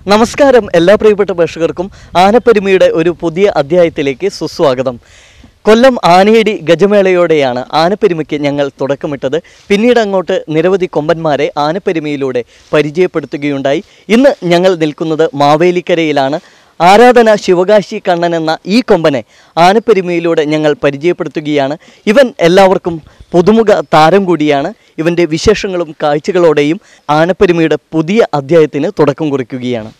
നമസ്കാരം എല്ലാ പ്രിയപ്പെട്ട പ്രേക്ഷകർക്കും ആനപ്പെരുമയുടെ ഒരു പുതിയ അധ്യായത്തിലേക്ക് സുസ്വാഗതം കൊല്ലം ആനയടി ഗജമേളയോടെയാണ് ആനപ്പെരുമയ്ക്ക് ഞങ്ങൾ തുടക്കമിട്ടത് പിന്നീട് അങ്ങോട്ട് നിരവധി കൊമ്പന്മാരെ ആനപ്പെരുമയിലൂടെ പരിചയപ്പെടുത്തുകയുണ്ടായി ഇന്ന് ഞങ്ങൾ നിൽക്കുന്നത് മാവേലിക്കരയിലാണ് ആരാധന ശിവകാശി കണ്ണൻ എന്ന ഈ കൊമ്പനെ ആനപ്പെരുമയിലൂടെ ഞങ്ങൾ പരിചയപ്പെടുത്തുകയാണ് ഇവൻ എല്ലാവർക്കും പുതുമുഖ താരം കൂടിയാണ് ഇവൻ്റെ വിശേഷങ്ങളും കാഴ്ചകളോടെയും ആനപ്പെരുമയുടെ പുതിയ അധ്യായത്തിന് തുടക്കം കുറിക്കുകയാണ്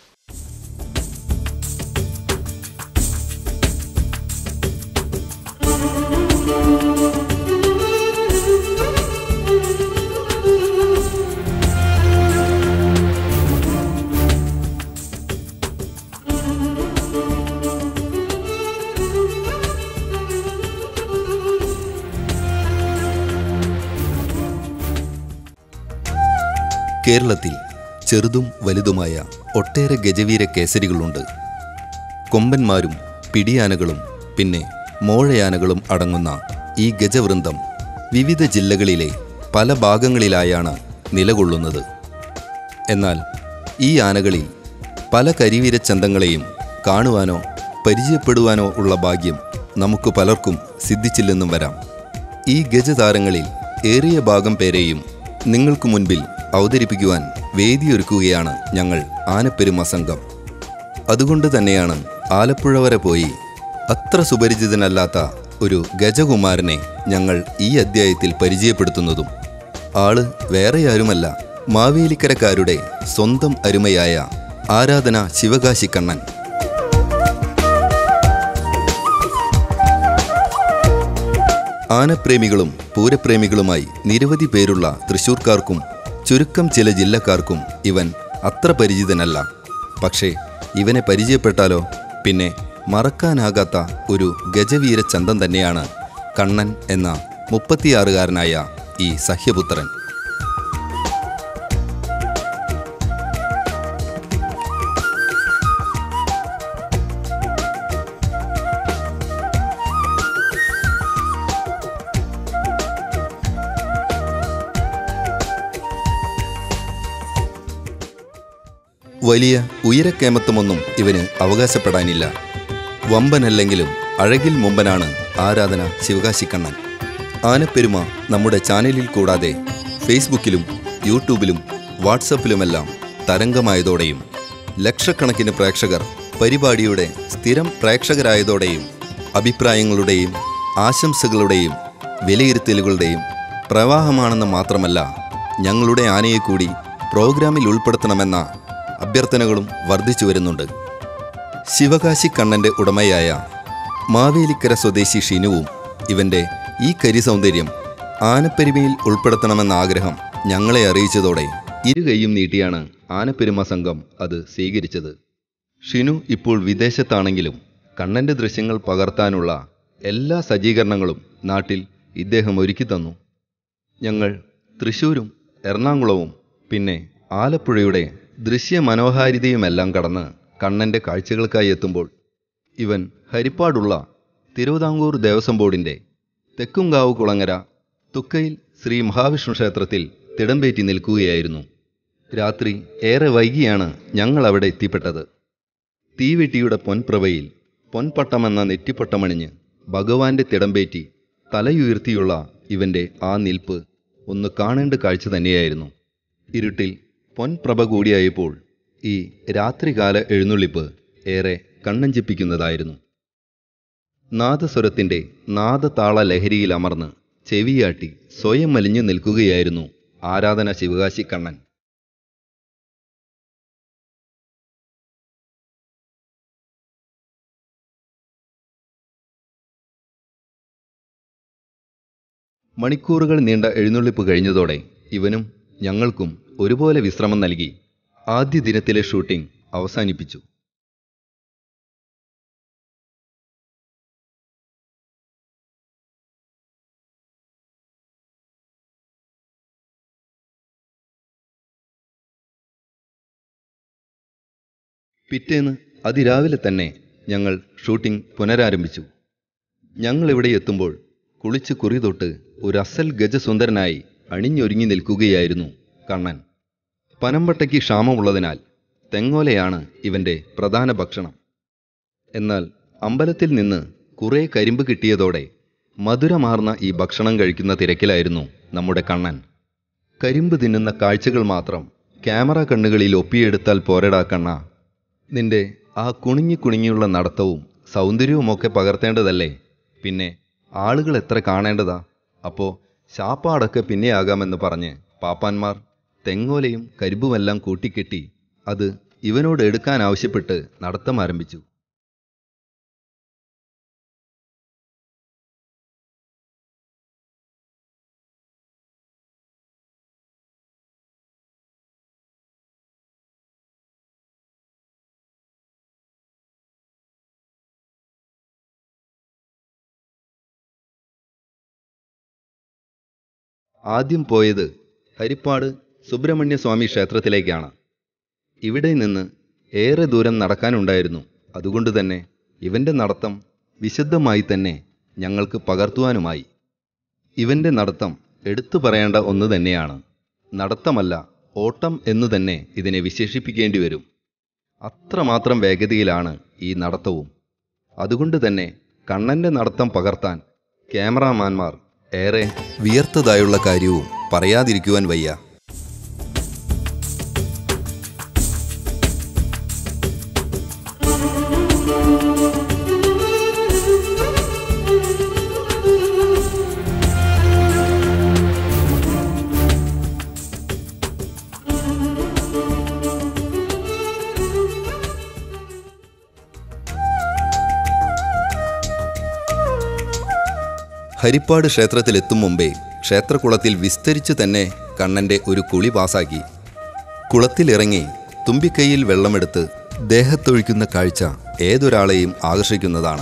കേരളത്തിൽ ചെറുതും വലുതുമായ ഒട്ടേറെ ഗജവീര കേസരികളുണ്ട് കൊമ്പന്മാരും പിടിയാനകളും പിന്നെ മോഴയാനകളും അടങ്ങുന്ന ഈ ഗജവൃന്ദം വിവിധ ജില്ലകളിലെ പല ഭാഗങ്ങളിലായാണ് നിലകൊള്ളുന്നത് എന്നാൽ ഈ ആനകളിൽ പല കരിവീരച്ചന്തങ്ങളെയും കാണുവാനോ പരിചയപ്പെടുവാനോ ഉള്ള ഭാഗ്യം നമുക്ക് പലർക്കും സിദ്ധിച്ചില്ലെന്നും വരാം ഈ ഗജതാരങ്ങളിൽ ഏറിയ ഭാഗം പേരെയും നിങ്ങൾക്ക് മുൻപിൽ അവതരിപ്പിക്കുവാൻ വേദിയൊരുക്കുകയാണ് ഞങ്ങൾ ആനപ്പെരുമ സംഘം അതുകൊണ്ട് തന്നെയാണ് ആലപ്പുഴ വരെ പോയി അത്ര സുപരിചിതനല്ലാത്ത ഒരു ഗജകുമാരനെ ഞങ്ങൾ ഈ അദ്ധ്യായത്തിൽ പരിചയപ്പെടുത്തുന്നതും ആള് വേറെയാരുമല്ല മാവേലിക്കരക്കാരുടെ സ്വന്തം അരുമയായ ആരാധന ശിവകാശി കണ്ണൻ ആനപ്രേമികളും പൂരപ്രേമികളുമായി നിരവധി പേരുള്ള തൃശൂർക്കാർക്കും ചുരുക്കം ചില ജില്ലക്കാർക്കും ഇവൻ അത്ര പരിചിതനല്ല പക്ഷേ ഇവനെ പരിചയപ്പെട്ടാലോ പിന്നെ മറക്കാനാകാത്ത ഒരു ഗജവീര ചന്തം തന്നെയാണ് കണ്ണൻ എന്ന മുപ്പത്തിയാറുകാരനായ ഈ സഹ്യപുത്രൻ വലിയ ഉയരക്കേമത്വമൊന്നും ഇവന് അവകാശപ്പെടാനില്ല വമ്പനല്ലെങ്കിലും അഴകിൽ മുമ്പനാണ് ആരാധന ശിവകാശിക്കണ്ണൻ ആനപ്പെരുമ നമ്മുടെ ചാനലിൽ കൂടാതെ ഫേസ്ബുക്കിലും യൂട്യൂബിലും വാട്സപ്പിലുമെല്ലാം തരംഗമായതോടെയും ലക്ഷക്കണക്കിന് പ്രേക്ഷകർ പരിപാടിയുടെ സ്ഥിരം പ്രേക്ഷകരായതോടെയും അഭിപ്രായങ്ങളുടെയും ആശംസകളുടെയും വിലയിരുത്തലുകളുടെയും പ്രവാഹമാണെന്ന് മാത്രമല്ല ഞങ്ങളുടെ ആനയെ കൂടി പ്രോഗ്രാമിൽ ഉൾപ്പെടുത്തണമെന്ന അഭ്യർത്ഥനകളും വർദ്ധിച്ചു വരുന്നുണ്ട് ശിവകാശി കണ്ണൻ്റെ ഉടമയായ മാവേലിക്കര സ്വദേശി ഷിനുവും ഇവൻ്റെ ഈ കരി സൗന്ദര്യം ആനപ്പെരുമയിൽ ഉൾപ്പെടുത്തണമെന്ന ആഗ്രഹം ഞങ്ങളെ അറിയിച്ചതോടെ ഇരു കൈയും നീട്ടിയാണ് ആനപ്പെരുമ സംഘം അത് സ്വീകരിച്ചത് ഷിനു ഇപ്പോൾ വിദേശത്താണെങ്കിലും കണ്ണൻ്റെ ദൃശ്യങ്ങൾ പകർത്താനുള്ള എല്ലാ സജ്ജീകരണങ്ങളും നാട്ടിൽ ഇദ്ദേഹം ഒരുക്കി തന്നു ഞങ്ങൾ തൃശൂരും എറണാകുളവും പിന്നെ ആലപ്പുഴയുടെ ദൃശ്യമനോഹാരിതയുമെല്ലാം കടന്ന് കണ്ണൻ്റെ കാഴ്ചകൾക്കായി എത്തുമ്പോൾ ഇവൻ ഹരിപ്പാടുള്ള തിരുവിതാംകൂർ ദേവസ്വം ബോർഡിൻ്റെ തെക്കുംകാവ് കുളങ്ങര തുക്കയിൽ ശ്രീ മഹാവിഷ്ണു ക്ഷേത്രത്തിൽ തിടമ്പേറ്റി നിൽക്കുകയായിരുന്നു രാത്രി ഏറെ വൈകിയാണ് ഞങ്ങൾ അവിടെ എത്തിപ്പെട്ടത് തീവെട്ടിയുടെ പൊൻപ്രഭയിൽ പൊൻപട്ടമെന്ന നെറ്റിപ്പട്ടമണിഞ്ഞ് ഭഗവാന്റെ തിടമ്പേറ്റി തലയുയർത്തിയുള്ള ഇവന്റെ ആ നിൽപ്പ് ഒന്ന് കാണേണ്ട കാഴ്ച തന്നെയായിരുന്നു ഇരുട്ടിൽ പൊൻപ്രഭ കൂടിയായപ്പോൾ ഈ രാത്രികാല എഴുന്നള്ളിപ്പ് ഏറെ കണ്ണഞ്ചിപ്പിക്കുന്നതായിരുന്നു നാദസ്വരത്തിന്റെ നാദതാള ലഹരിയിൽ അമർന്ന് ചെവിയാട്ടി സ്വയം മലിഞ്ഞു നിൽക്കുകയായിരുന്നു ആരാധന ശിവകാശി കണ്ണൻ മണിക്കൂറുകൾ നീണ്ട എഴുന്നള്ളിപ്പ് കഴിഞ്ഞതോടെ ഇവനും ഞങ്ങൾക്കും ഒരുപോലെ വിശ്രമം നൽകി ആദ്യ ദിനത്തിലെ ഷൂട്ടിംഗ് അവസാനിപ്പിച്ചു പിറ്റേന്ന് അതിരാവിലെ തന്നെ ഞങ്ങൾ ഷൂട്ടിംഗ് പുനരാരംഭിച്ചു ഞങ്ങളിവിടെ എത്തുമ്പോൾ കുളിച്ച് കുറി തൊട്ട് ഒരു അസൽ ഗജസുന്ദരനായി അണിഞ്ഞൊരുങ്ങി നിൽക്കുകയായിരുന്നു കണ്ണൻ പനമ്പട്ടയ്ക്ക് ക്ഷാമമുള്ളതിനാൽ തെങ്ങോലയാണ് ഇവന്റെ പ്രധാന ഭക്ഷണം എന്നാൽ അമ്പലത്തിൽ നിന്ന് കുറേ കരിമ്പ് കിട്ടിയതോടെ മധുരമാർന്ന ഈ ഭക്ഷണം കഴിക്കുന്ന തിരക്കിലായിരുന്നു നമ്മുടെ കണ്ണൻ കരിമ്പ് തിന്നുന്ന കാഴ്ചകൾ മാത്രം ക്യാമറ കണ്ണുകളിൽ ഒപ്പിയെടുത്താൽ പോരടാ കണ്ണ നിന്റെ ആ കുണിഞ്ഞു കുണിഞ്ഞുള്ള നടത്തവും സൗന്ദര്യവുമൊക്കെ പകർത്തേണ്ടതല്ലേ പിന്നെ ആളുകൾ എത്ര കാണേണ്ടതാ അപ്പോ ശാപ്പാടൊക്കെ പിന്നെയാകാമെന്ന് പറഞ്ഞ് പാപ്പാന്മാർ തെങ്ങോലയും കരിമ്പുമെല്ലാം കൂട്ടിക്കെട്ടി അത് ഇവനോട് എടുക്കാൻ ആവശ്യപ്പെട്ട് നടത്തം ആരംഭിച്ചു ആദ്യം പോയത് ഹരിപ്പാട് സുബ്രഹ്മണ്യ സ്വാമി ക്ഷേത്രത്തിലേക്കാണ് ഇവിടെ നിന്ന് ഏറെ ദൂരം നടക്കാനുണ്ടായിരുന്നു അതുകൊണ്ട് തന്നെ ഇവന്റെ നടത്തം വിശുദ്ധമായി തന്നെ ഞങ്ങൾക്ക് പകർത്തുവാനുമായി ഇവന്റെ നടത്തം എടുത്തു പറയേണ്ട ഒന്ന് തന്നെയാണ് നടത്തമല്ല ഓട്ടം എന്നു തന്നെ ഇതിനെ വിശേഷിപ്പിക്കേണ്ടി വരും അത്രമാത്രം വേഗതയിലാണ് ഈ നടത്തവും അതുകൊണ്ട് തന്നെ കണ്ണന്റെ നടത്തം പകർത്താൻ ക്യാമറാമാൻമാർ ഏറെ വിയർത്തതായുള്ള കാര്യവും പറയാതിരിക്കുവാൻ വയ്യ ഹരിപ്പാട് ക്ഷേത്രത്തിലെത്തും മുമ്പേ ക്ഷേത്രകുളത്തിൽ വിസ്തരിച്ചു തന്നെ കണ്ണന്റെ ഒരു കുളി പാസാക്കി കുളത്തിലിറങ്ങി തുമ്പിക്കൈയിൽ വെള്ളമെടുത്ത് ദേഹത്തൊഴിക്കുന്ന കാഴ്ച ഏതൊരാളെയും ആകർഷിക്കുന്നതാണ്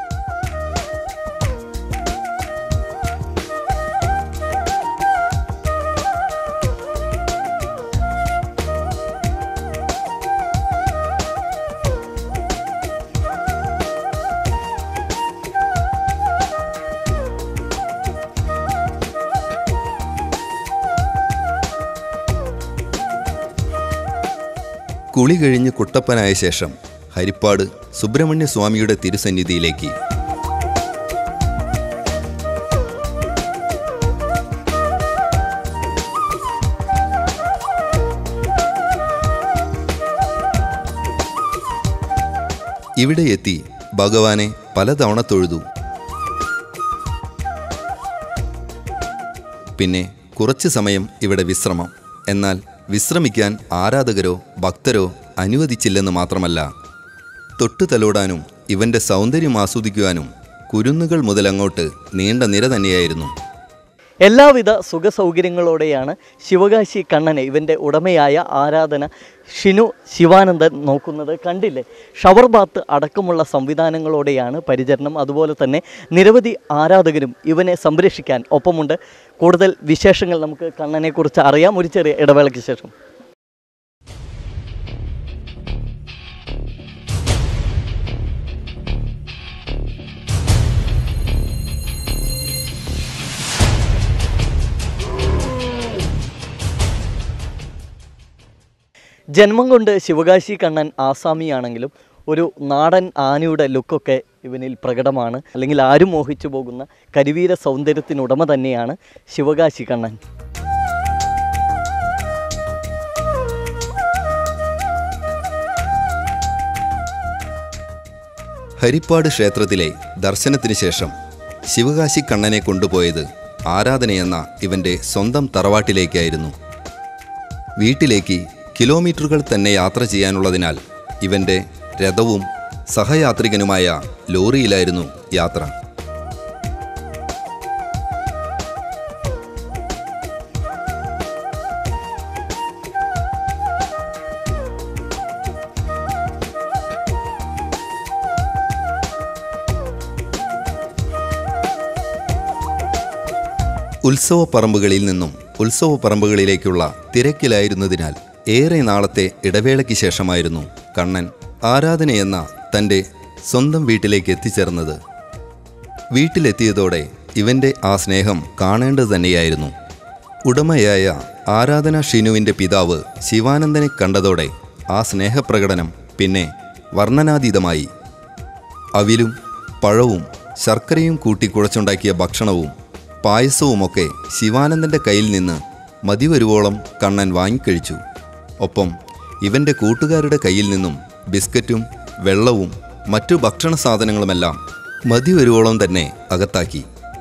കുളി കഴിഞ്ഞ് കുട്ടപ്പനായ ശേഷം ഹരിപ്പാട് സുബ്രഹ്മണ്യ സ്വാമിയുടെ തിരുസന്നിധിയിലേക്ക് ഇവിടെ എത്തി ഭഗവാനെ പലതവണ തൊഴുതു പിന്നെ കുറച്ച് സമയം ഇവിടെ വിശ്രമം എന്നാൽ വിശ്രമിക്കാൻ ആരാധകരോ ഭക്തരോ അനുവദിച്ചില്ലെന്ന് മാത്രമല്ല തൊട്ടു തലോടാനും ഇവന്റെ സൗന്ദര്യം ആസ്വദിക്കുവാനും കുരുന്നുകൾ മുതലങ്ങോട്ട് നീണ്ട നിര തന്നെയായിരുന്നു എല്ലാവിധ സുഖസൗകര്യങ്ങളോടെയാണ് ശിവകാശി കണ്ണനെ ഇവൻ്റെ ഉടമയായ ആരാധന ഷിനു ശിവാനന്ദൻ നോക്കുന്നത് കണ്ടില്ലേ ഷവർ ബാത്ത് അടക്കമുള്ള സംവിധാനങ്ങളോടെയാണ് പരിചരണം അതുപോലെ തന്നെ നിരവധി ആരാധകരും ഇവനെ സംരക്ഷിക്കാൻ ഒപ്പമുണ്ട് കൂടുതൽ വിശേഷങ്ങൾ നമുക്ക് കണ്ണനെക്കുറിച്ച് അറിയാം ഒരു ചെറിയ ഇടവേളയ്ക്ക് ശേഷം ജന്മം കൊണ്ട് ശിവകാശി കണ്ണൻ ആസാമിയാണെങ്കിലും ഒരു നാടൻ ആനയുടെ ലുക്കൊക്കെ ഇവനിൽ പ്രകടമാണ് അല്ലെങ്കിൽ ആരും മോഹിച്ചു പോകുന്ന കരിവീര സൗന്ദര്യത്തിനുടമ തന്നെയാണ് ശിവകാശി കണ്ണൻ ഹരിപ്പാട് ക്ഷേത്രത്തിലെ ദർശനത്തിന് ശേഷം ശിവകാശി കണ്ണനെ കൊണ്ടുപോയത് ആരാധനയെന്ന ഇവന്റെ സ്വന്തം തറവാട്ടിലേക്കായിരുന്നു വീട്ടിലേക്ക് കിലോമീറ്ററുകൾ തന്നെ യാത്ര ചെയ്യാനുള്ളതിനാൽ ഇവന്റെ രഥവും സഹയാത്രികനുമായ ലോറിയിലായിരുന്നു യാത്ര ഉത്സവ പറമ്പുകളിൽ നിന്നും ഉത്സവ പറമ്പുകളിലേക്കുള്ള തിരക്കിലായിരുന്നതിനാൽ ഏറെ നാളത്തെ ഇടവേളയ്ക്ക് ശേഷമായിരുന്നു കണ്ണൻ ആരാധനയെന്ന തൻ്റെ സ്വന്തം വീട്ടിലേക്ക് എത്തിച്ചേർന്നത് വീട്ടിലെത്തിയതോടെ ഇവന്റെ ആ സ്നേഹം കാണേണ്ടത് തന്നെയായിരുന്നു ഉടമയായ ആരാധന ഷിനുവിൻ്റെ പിതാവ് ശിവാനന്ദനെ കണ്ടതോടെ ആ സ്നേഹപ്രകടനം പിന്നെ വർണ്ണനാതീതമായി അവിലും പഴവും ശർക്കരയും കൂട്ടി കുഴച്ചുണ്ടാക്കിയ ഭക്ഷണവും പായസവുമൊക്കെ ശിവാനന്ദൻ്റെ കയ്യിൽ നിന്ന് മതിവരുവോളം കണ്ണൻ വാങ്ങിക്കഴിച്ചു ഒപ്പം ഇവൻ്റെ കൂട്ടുകാരുടെ കയ്യിൽ നിന്നും ബിസ്ക്കറ്റും വെള്ളവും മറ്റു ഭക്ഷണ സാധനങ്ങളുമെല്ലാം മതിവരുവോളം തന്നെ അകത്താക്കി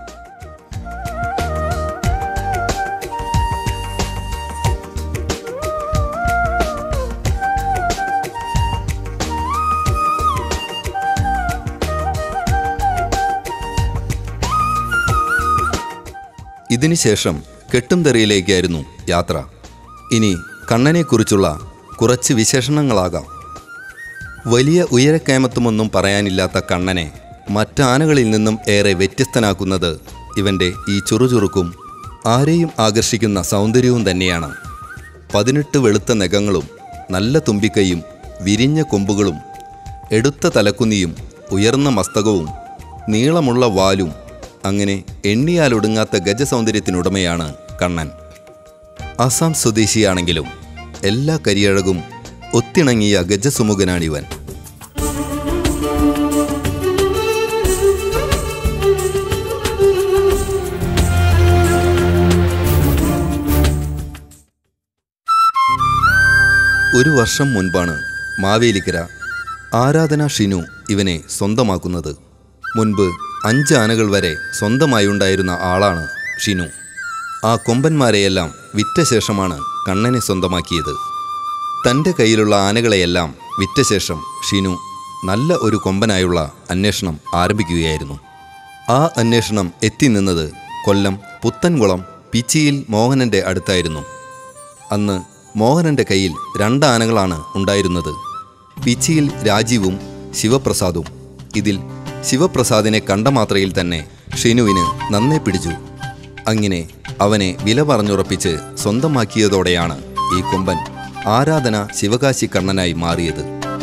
ഇതിനുശേഷം കെട്ടുംതെറിയിലേക്കായിരുന്നു യാത്ര ഇനി കണ്ണനെക്കുറിച്ചുള്ള കുറച്ച് വിശേഷണങ്ങളാകാം വലിയ ഉയരക്കയമത്വമൊന്നും പറയാനില്ലാത്ത കണ്ണനെ മറ്റാനകളിൽ നിന്നും ഏറെ വ്യത്യസ്തനാക്കുന്നത് ഇവൻ്റെ ഈ ചുറുചുറുക്കും ആരെയും ആകർഷിക്കുന്ന സൗന്ദര്യവും തന്നെയാണ് പതിനെട്ട് വെളുത്ത നഖങ്ങളും നല്ല തുമ്പിക്കൈയും വിരിഞ്ഞ കൊമ്പുകളും എടുത്ത തലക്കുന്നിയും ഉയർന്ന മസ്തകവും നീളമുള്ള വാലും അങ്ങനെ എണ്ണിയാലൊടുങ്ങാത്ത ഗജസൗന്ദര്യത്തിനുടമയാണ് കണ്ണൻ അസം സ്വദേശിയാണെങ്കിലും എല്ലാ കരിയഴകും ഒത്തിണങ്ങിയ ഗജസുമുഖനാണിവൻ ഒരു വർഷം മുൻപാണ് മാവേലിക്കര ആരാധന ഷിനു ഇവനെ സ്വന്തമാക്കുന്നത് മുൻപ് അഞ്ച് ആനകൾ വരെ സ്വന്തമായുണ്ടായിരുന്ന ആളാണ് ഷിനു ആ കൊമ്പന്മാരെയെല്ലാം വിറ്റ ശേഷമാണ് കണ്ണനെ സ്വന്തമാക്കിയത് തൻ്റെ കയ്യിലുള്ള ആനകളെയെല്ലാം വിറ്റ ശേഷം ഷിനു നല്ല ഒരു കൊമ്പനായുള്ള അന്വേഷണം ആരംഭിക്കുകയായിരുന്നു ആ അന്വേഷണം എത്തി നിന്നത് കൊല്ലം പുത്തൻകുളം പിച്ചിയിൽ മോഹനൻ്റെ അടുത്തായിരുന്നു അന്ന് മോഹനന്റെ കയ്യിൽ രണ്ട് ആനകളാണ് ഉണ്ടായിരുന്നത് പിച്ചിയിൽ രാജീവും ശിവപ്രസാദും ഇതിൽ ശിവപ്രസാദിനെ കണ്ട മാത്രയിൽ തന്നെ ഷിനുവിന് നന്നേ പിടിച്ചു അങ്ങനെ അവനെ വില പറഞ്ഞുറപ്പിച്ച് സ്വന്തമാക്കിയതോടെയാണ് ഈ കൊമ്പൻ ആരാധന ശിവകാശി കണ്ണനായി മാറിയത്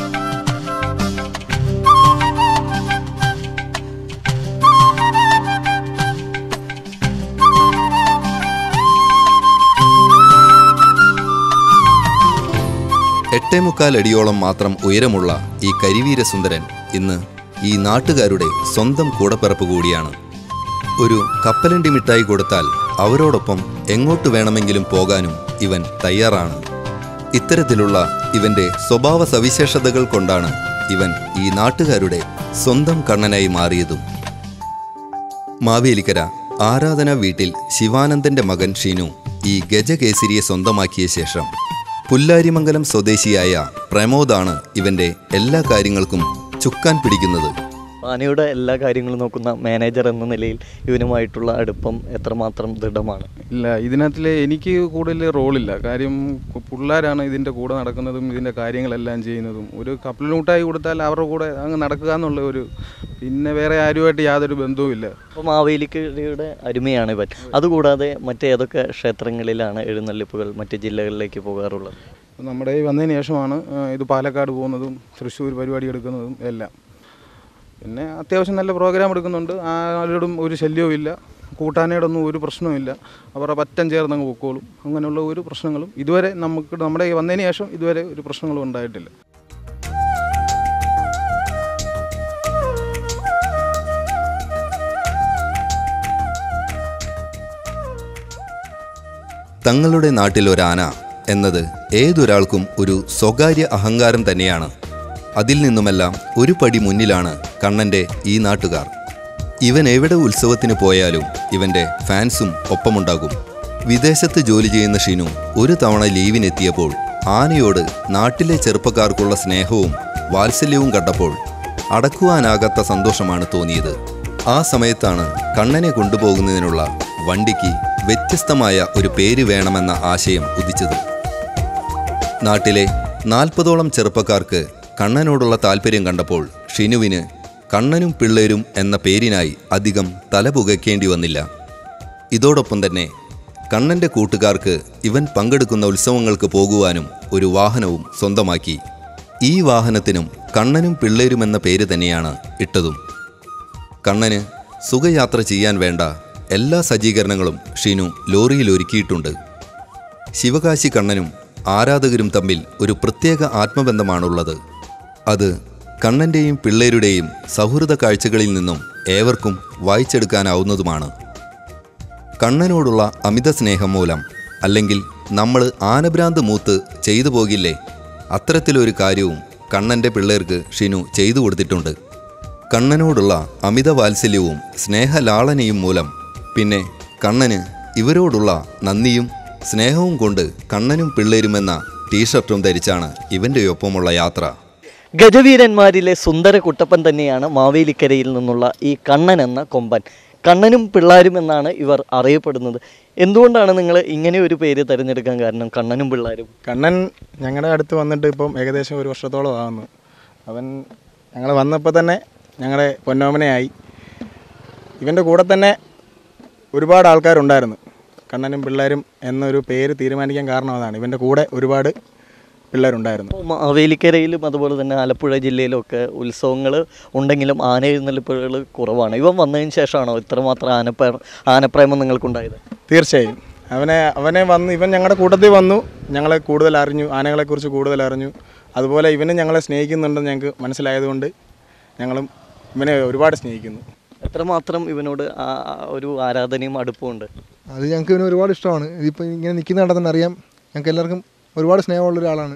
എട്ടേമുക്കാൽ അടിയോളം മാത്രം ഉയരമുള്ള ഈ കരിവീരസുന്ദരൻ ഇന്ന് ഈ നാട്ടുകാരുടെ സ്വന്തം കൂടപ്പിറപ്പ് കൂടിയാണ് ഒരു കപ്പലണ്ടി മിഠായി കൊടുത്താൽ അവരോടൊപ്പം എങ്ങോട്ട് വേണമെങ്കിലും പോകാനും ഇവൻ തയ്യാറാണ് ഇത്തരത്തിലുള്ള ഇവന്റെ സ്വഭാവ സവിശേഷതകൾ കൊണ്ടാണ് ഇവൻ ഈ നാട്ടുകാരുടെ സ്വന്തം കണ്ണനായി മാറിയതും മാവേലിക്കര ആരാധന വീട്ടിൽ ശിവാനന്ദന്റെ മകൻ ഷീനു ഈ ഗജകേസരിയെ സ്വന്തമാക്കിയ ശേഷം പുല്ലാരിമംഗലം സ്വദേശിയായ പ്രമോദാണ് ഇവന്റെ എല്ലാ കാര്യങ്ങൾക്കും ചുക്കാൻ പിടിക്കുന്നത് ആനയുടെ എല്ലാ കാര്യങ്ങളും നോക്കുന്ന മാനേജർ എന്ന നിലയിൽ ഇവനുമായിട്ടുള്ള അടുപ്പം എത്രമാത്രം ദൃഢമാണ് ഇല്ല ഇതിനകത്തിൽ എനിക്ക് കൂടുതൽ റോളില്ല കാര്യം കു- പിള്ളേരാണ് ഇതിൻ്റെ കൂടെ നടക്കുന്നതും ഇതിൻ്റെ കാര്യങ്ങളെല്ലാം ചെയ്യുന്നതും ഒരു കപ്പൽ മുട്ടായി കൊടുത്താൽ അവരുടെ കൂടെ അങ്ങ് നടക്കുക എന്നുള്ള ഒരു പിന്നെ വേറെ ആരുമായിട്ട് യാതൊരു ബന്ധവുമില്ല അപ്പോൾ മാവേലിക്കരയുടെ അരുമയാണ് ഇവൻ അതുകൂടാതെ മറ്റേതൊക്കെ ക്ഷേത്രങ്ങളിലാണ് എഴുന്നള്ളിപ്പുകൾ മറ്റ് ജില്ലകളിലേക്ക് പോകാറുള്ളത് നമ്മുടെ ഈ വന്നതിന് ശേഷമാണ് ആ, ഇത് പാലക്കാട് പോകുന്നതും തൃശ്ശൂർ പരിപാടി എടുക്കുന്നതും എല്ലാം പിന്നെ അത്യാവശ്യം നല്ല പ്രോഗ്രാം എടുക്കുന്നുണ്ട് ആരോടും ഒരു ശല്യവും ഇല്ല കൂട്ടാനയോടൊന്നും ഒരു പ്രശ്നവുമില്ല അവരുടെ പറ്റം ചേർന്നങ്ങ് പൊക്കോളും അങ്ങനെയുള്ള ഒരു പ്രശ്നങ്ങളും ഇതുവരെ നമുക്ക് നമ്മുടെ ഈ വന്നതിന് ശേഷം ഇതുവരെ ഒരു പ്രശ്നങ്ങളും ഉണ്ടായിട്ടില്ല തങ്ങളുടെ നാട്ടിൽ ഒരാന എന്നത് ഏതൊരാൾക്കും ഒരു സ്വകാര്യ അഹങ്കാരം തന്നെയാണ് അതിൽ നിന്നുമെല്ലാം ഒരു പടി മുന്നിലാണ് കണ്ണൻ്റെ ഈ നാട്ടുകാർ ഇവൻ എവിടെ ഉത്സവത്തിന് പോയാലും ഇവൻ്റെ ഫാൻസും ഒപ്പമുണ്ടാകും വിദേശത്ത് ജോലി ചെയ്യുന്ന ഷിനു ഒരു തവണ ലീവിനെത്തിയപ്പോൾ ആനയോട് നാട്ടിലെ ചെറുപ്പക്കാർക്കുള്ള സ്നേഹവും വാത്സല്യവും കണ്ടപ്പോൾ അടക്കുവാനാകാത്ത സന്തോഷമാണ് തോന്നിയത് ആ സമയത്താണ് കണ്ണനെ കൊണ്ടുപോകുന്നതിനുള്ള വണ്ടിക്ക് വ്യത്യസ്തമായ ഒരു പേര് വേണമെന്ന ആശയം ഉദിച്ചത് നാട്ടിലെ നാൽപ്പതോളം ചെറുപ്പക്കാർക്ക് കണ്ണനോടുള്ള താല്പര്യം കണ്ടപ്പോൾ ഷിനുവിന് കണ്ണനും പിള്ളേരും എന്ന പേരിനായി അധികം തലപുകയ്ക്കേണ്ടി വന്നില്ല ഇതോടൊപ്പം തന്നെ കണ്ണൻ്റെ കൂട്ടുകാർക്ക് ഇവൻ പങ്കെടുക്കുന്ന ഉത്സവങ്ങൾക്ക് പോകുവാനും ഒരു വാഹനവും സ്വന്തമാക്കി ഈ വാഹനത്തിനും കണ്ണനും പിള്ളേരും എന്ന പേര് തന്നെയാണ് ഇട്ടതും കണ്ണന് സുഖയാത്ര ചെയ്യാൻ വേണ്ട എല്ലാ സജ്ജീകരണങ്ങളും ഷിനു ലോറിയിൽ ഒരുക്കിയിട്ടുണ്ട് ശിവകാശി കണ്ണനും ആരാധകരും തമ്മിൽ ഒരു പ്രത്യേക ആത്മബന്ധമാണുള്ളത് അത് കണ്ണൻ്റെയും പിള്ളേരുടെയും സൗഹൃദ കാഴ്ചകളിൽ നിന്നും ഏവർക്കും വായിച്ചെടുക്കാനാവുന്നതുമാണ് കണ്ണനോടുള്ള അമിത സ്നേഹം മൂലം അല്ലെങ്കിൽ നമ്മൾ ആനഭ്രാന്ത് മൂത്ത് ചെയ്തു പോകില്ലേ അത്തരത്തിലൊരു കാര്യവും കണ്ണൻ്റെ പിള്ളേർക്ക് ഷിനു ചെയ്തു കൊടുത്തിട്ടുണ്ട് കണ്ണനോടുള്ള അമിത വാത്സല്യവും സ്നേഹലാളനയും മൂലം പിന്നെ കണ്ണന് ഇവരോടുള്ള നന്ദിയും സ്നേഹവും കൊണ്ട് കണ്ണനും പിള്ളേരുമെന്ന ടീഷർട്ടും ധരിച്ചാണ് ഇവൻ്റെ ഒപ്പമുള്ള യാത്ര ഗജവീരന്മാരിലെ സുന്ദര കുട്ടപ്പൻ തന്നെയാണ് മാവേലിക്കരയിൽ നിന്നുള്ള ഈ കണ്ണൻ എന്ന കൊമ്പൻ കണ്ണനും പിള്ളാരും എന്നാണ് ഇവർ അറിയപ്പെടുന്നത് എന്തുകൊണ്ടാണ് നിങ്ങൾ ഇങ്ങനെ ഒരു പേര് തിരഞ്ഞെടുക്കാൻ കാരണം കണ്ണനും പിള്ളാരും കണ്ണൻ ഞങ്ങളുടെ അടുത്ത് വന്നിട്ട് ഇപ്പം ഏകദേശം ഒരു വർഷത്തോളം ആകുന്നു അവൻ ഞങ്ങൾ വന്നപ്പോൾ തന്നെ ഞങ്ങളുടെ പൊന്നോമനയായി ഇവൻ്റെ കൂടെ തന്നെ ഒരുപാട് ആൾക്കാരുണ്ടായിരുന്നു കണ്ണനും പിള്ളേരും എന്നൊരു പേര് തീരുമാനിക്കാൻ കാരണം അതാണ് ഇവൻ്റെ കൂടെ ഒരുപാട് പിള്ളേരുണ്ടായിരുന്നു ഇപ്പോൾ മാവേലിക്കരയിലും അതുപോലെ തന്നെ ആലപ്പുഴ ജില്ലയിലും ഒക്കെ ഉത്സവങ്ങൾ ഉണ്ടെങ്കിലും ആന എഴുന്നള്ളിപ്പുകൾ കുറവാണ് ഇവൻ വന്നതിന് ശേഷമാണോ ഇത്രമാത്രം ആനപ്രേ ആനപ്രേമം നിങ്ങൾക്കുണ്ടായത് തീർച്ചയായും അവനെ അവനെ വന്ന് ഇവൻ ഞങ്ങളുടെ കൂട്ടത്തിൽ വന്നു ഞങ്ങളെ കൂടുതൽ അറിഞ്ഞു ആനകളെക്കുറിച്ച് കൂടുതൽ അറിഞ്ഞു അതുപോലെ ഇവനും ഞങ്ങളെ സ്നേഹിക്കുന്നുണ്ടെന്ന് ഞങ്ങൾക്ക് മനസ്സിലായതുകൊണ്ട് ഞങ്ങളും ഇവനെ ഒരുപാട് സ്നേഹിക്കുന്നു എത്രമാത്രം ഇവനോട് ആ- ആ ഒരു ആരാധനയും അടുപ്പവും ഉണ്ട് അത് ഞങ്ങൾക്ക് ഇവന് ഒരുപാട് ഇഷ്ടമാണ് ഇതിപ്പോൾ ഇങ്ങനെ നിൽക്കുന്ന കണ്ടാൽ തന്നെ അറിയാം ഞങ്ങൾക്ക് എല്ലാവർക്കും ഒരുപാട് സ്നേഹമുള്ള ഒരാളാണ്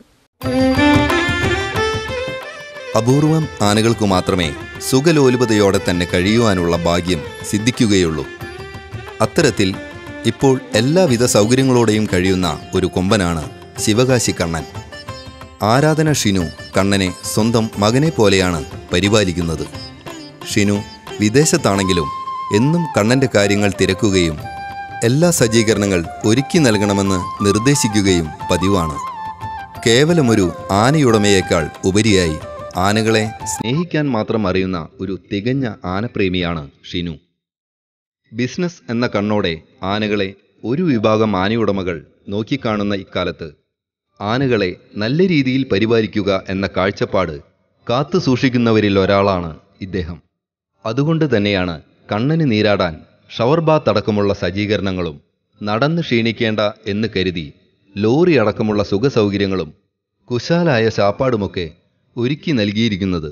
അപൂർവം ആനകൾക്കു മാത്രമേ സുഖലോലുപതയോടെ തന്നെ കഴിയുവാനുള്ള ഭാഗ്യം സിദ്ധിക്കുകയുള്ളൂ അത്തരത്തിൽ ഇപ്പോൾ എല്ലാവിധ സൗകര്യങ്ങളോടെയും കഴിയുന്ന ഒരു കൊമ്പനാണ് ശിവകാശി കണ്ണൻ ആരാധന ഷിനു കണ്ണനെ സ്വന്തം മകനെ പോലെയാണ് പരിപാലിക്കുന്നത് ഷിനു വിദേശത്താണെങ്കിലും എന്നും കണ്ണൻ്റെ കാര്യങ്ങൾ തിരക്കുകയും എല്ലാ സജ്ജീകരണങ്ങൾ ഒരുക്കി നൽകണമെന്ന് നിർദ്ദേശിക്കുകയും പതിവാണ് കേവലമൊരു ആനയുടമയേക്കാൾ ഉപരിയായി ആനകളെ സ്നേഹിക്കാൻ മാത്രം അറിയുന്ന ഒരു തികഞ്ഞ ആനപ്രേമിയാണ് ഷിനു ബിസിനസ് എന്ന കണ്ണോടെ ആനകളെ ഒരു വിഭാഗം ആനയുടമകൾ നോക്കിക്കാണുന്ന ഇക്കാലത്ത് ആനകളെ നല്ല രീതിയിൽ പരിപാലിക്കുക എന്ന കാഴ്ചപ്പാട് കാത്തു സൂക്ഷിക്കുന്നവരിൽ ഒരാളാണ് ഇദ്ദേഹം അതുകൊണ്ട് തന്നെയാണ് കണ്ണന് നീരാടാൻ ഷവർ ബാത്ത് അടക്കമുള്ള സജ്ജീകരണങ്ങളും നടന്ന് ക്ഷീണിക്കേണ്ട എന്ന് കരുതി ലോറി അടക്കമുള്ള സുഖസൗകര്യങ്ങളും കുശാലായ ശാപ്പാടുമൊക്കെ ഒരുക്കി നൽകിയിരിക്കുന്നത്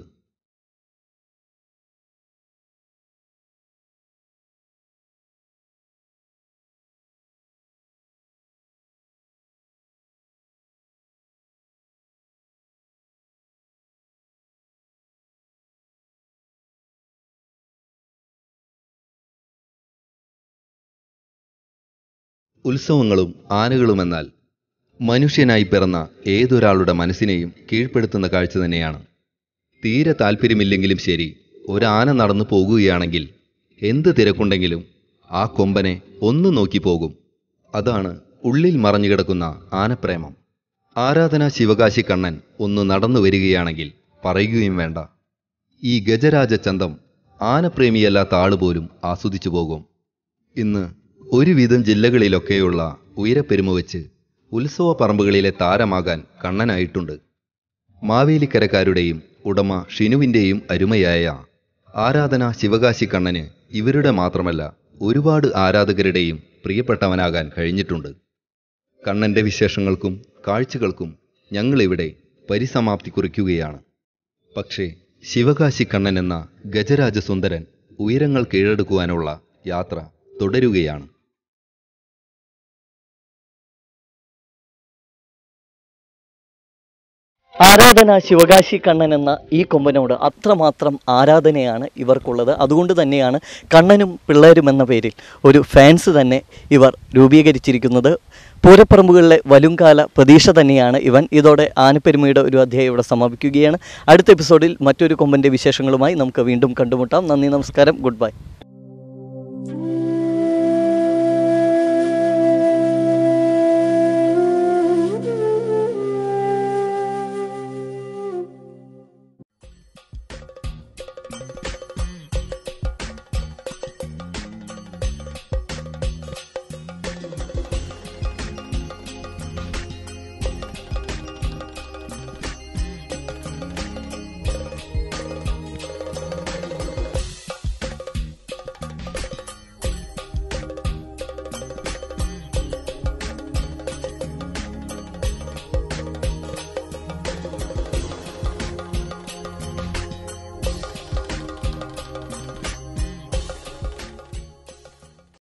ഉത്സവങ്ങളും ആനകളുമെന്നാൽ മനുഷ്യനായി പിറന്ന ഏതൊരാളുടെ മനസ്സിനെയും കീഴ്പ്പെടുത്തുന്ന കാഴ്ച തന്നെയാണ് തീരെ താല്പര്യമില്ലെങ്കിലും ശരി ഒരാന നടന്നു പോകുകയാണെങ്കിൽ എന്ത് തിരക്കുണ്ടെങ്കിലും ആ കൊമ്പനെ ഒന്ന് നോക്കി പോകും അതാണ് ഉള്ളിൽ മറഞ്ഞു കിടക്കുന്ന ആനപ്രേമം ആരാധന ശിവകാശി കണ്ണൻ ഒന്ന് നടന്നു വരികയാണെങ്കിൽ പറയുകയും വേണ്ട ഈ ഗജരാജ ചന്തം ആനപ്രേമിയല്ലാത്ത ആളുപോലും ആസ്വദിച്ചു പോകും ഇന്ന് ഒരുവിധം ജില്ലകളിലൊക്കെയുള്ള ഉയരപ്പെരുമ വെച്ച് ഉത്സവ പറമ്പുകളിലെ താരമാകാൻ കണ്ണനായിട്ടുണ്ട് മാവേലിക്കരക്കാരുടെയും ഉടമ ഷിനുവിൻ്റെയും അരുമയായ ആരാധന ശിവകാശി കണ്ണന് ഇവരുടെ മാത്രമല്ല ഒരുപാട് ആരാധകരുടെയും പ്രിയപ്പെട്ടവനാകാൻ കഴിഞ്ഞിട്ടുണ്ട് കണ്ണൻ്റെ വിശേഷങ്ങൾക്കും കാഴ്ചകൾക്കും ഞങ്ങളിവിടെ പരിസമാപ്തി കുറിക്കുകയാണ് പക്ഷേ ശിവകാശി കണ്ണൻ എന്ന ഗജരാജസുന്ദരൻ ഉയരങ്ങൾ കീഴടക്കുവാനുള്ള യാത്ര തുടരുകയാണ് ആരാധന ശിവകാശി കണ്ണൻ എന്ന ഈ കൊമ്പനോട് അത്രമാത്രം ആരാധനയാണ് ഇവർക്കുള്ളത് അതുകൊണ്ട് തന്നെയാണ് കണ്ണനും പിള്ളേരും എന്ന പേരിൽ ഒരു ഫാൻസ് തന്നെ ഇവർ രൂപീകരിച്ചിരിക്കുന്നത് പൂരപ്പറമ്പുകളിലെ വരുംകാല പ്രതീക്ഷ തന്നെയാണ് ഇവൻ ഇതോടെ ആനപ്പെരുമയുടെ ഒരു അധ്യായം ഇവിടെ സമാപിക്കുകയാണ് അടുത്ത എപ്പിസോഡിൽ മറ്റൊരു കൊമ്പൻ്റെ വിശേഷങ്ങളുമായി നമുക്ക് വീണ്ടും കണ്ടുമുട്ടാം നന്ദി നമസ്കാരം ഗുഡ് ബൈ